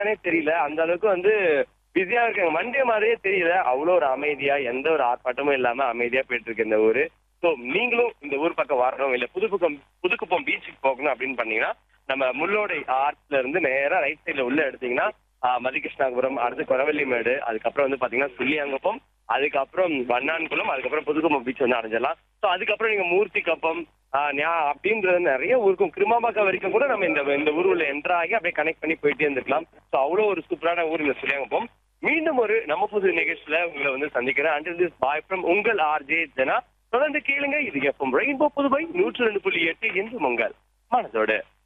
இருக்கானே தெரியல அந்த அளவுக்கு வந்து பிஸியா இருக்காங்க மண்டே மாதிரியே தெரியல அவ்வளோ ஒரு அமைதியா எந்த ஒரு ஆர்ப்பாட்டமும் இல்லாம அமைதியா போயிட்டு இருக்கு இந்த ஊரு ஸோ நீங்களும் இந்த ஊர் பக்கம் வரணும் இல்ல புதுப்புக்கம் புதுக்குப்பம் பீச்சுக்கு போகணும் அப்படின்னு பண்ணீங்கன்னா நம்ம முள்ளோடை ஆர்ட்ஸ்ல இருந்து நேரா ரைட் சைடுல உள்ள எடுத்தீங்கன்னா ஆஹ், மதிகிருஷ்ணாபுரம் அடுத்து கொரவள்ளிமேடு அதுக்கப்புறம் வந்து பாத்தீங்கன்னா சுள்ளியங்குப்பம் அதுக்கப்புறம் வண்ணான்குளம் அதுக்கப்புறம் புதுக்குப்பம் பீச் வந்து அடைஞ்சிடலாம் ஸோ அதுக்கப்புறம் நீங்க மூர்த்தி கப்பம் ஆஹ், ஞா- அப்படின்றது நிறைய ஊருக்கும் கிருமாபாக்கா வரைக்கும் கூட நம்ம இந்த இந்த ஊர் உள்ள என்டர் ஆகி அப்படியே கனெக்ட் பண்ணி போயிட்டே இருந்துக்கலாம் ஸோ அவ்வளோ ஒரு சூப்பரான ஊர் இந்த சுள்ளியங்குப்பம் மீண்டும் ஒரு நம்ம புது நிகழ்ச்சியில உங்களை வந்து சந்திக்கிறேன் அண்டில் திஸ் பாய் ஃப்ரம் உங்கள் ஆர்ஜே ஜனா தொடர்ந்து கேளுங்க இது எஃப்எம் ரெயின்போ புதுவை நூற்று ரெண்டு புள்ளி எட்டு என்று உங்கள் மனதோடு